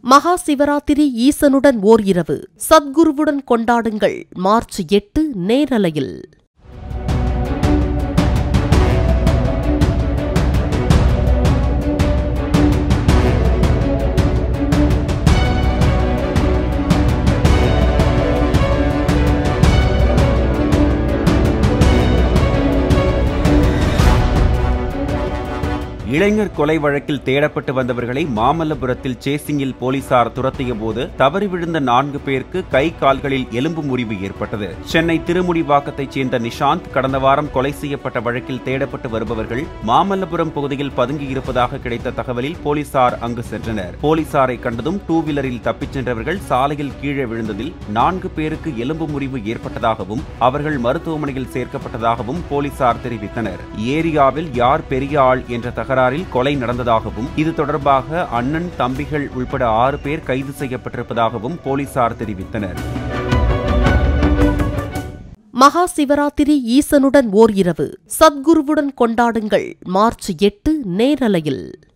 மகா சிவராத்திரி ஈசனுடன் ஓர் இரவு சத்குருவுடன் கொண்டாடுங்கள் மார்ச் எட்டு நேரலையில் இளைஞர் கொலை வழக்கில் தேடப்பட்டு வந்தவர்களை மாமல்லபுரத்தில் சேசிங்கில் போலீசார் துரத்திய போது தவறி விழுந்த நான்கு பேருக்கு கை கால்களில் எலும்பு முறிவு ஏற்பட்டது சென்னை திருமுடிவாக்கத்தைச் சேர்ந்த நிஷாந்த் கடந்த வாரம் கொலை செய்யப்பட்ட வழக்கில் தேடப்பட்டு வருபவர்கள் மாமல்லபுரம் பகுதியில் பதுங்கியிருப்பதாக கிடைத்த தகவலில் போலீசார் அங்கு சென்றனர் போலீசாரை கண்டதும் டூ வீலரில் தப்பிச் சென்றவர்கள் சாலையில் கீழே விழுந்ததில் நான்கு பேருக்கு எலும்பு முறிவு ஏற்பட்டதாகவும் அவர்கள் மருத்துவமனையில் சேர்க்கப்பட்டதாகவும் போலீசார் தெரிவித்தனர் ஏரியாவில் யார் பெரிய ஆள் என்ற தகராறில் கொலை நடந்ததாகவும் இது தொடர்பாக அண்ணன் தம்பிகள் உள்பட ஆறு பேர் கைது செய்யப்பட்டிருப்பதாகவும் போலீசார் தெரிவித்தனர் மகா சிவராத்திரி ஈசனுடன் ஓர் இரவு சத்குருவுடன் கொண்டாடுங்கள் மார்ச் எட்டு நேரலையில்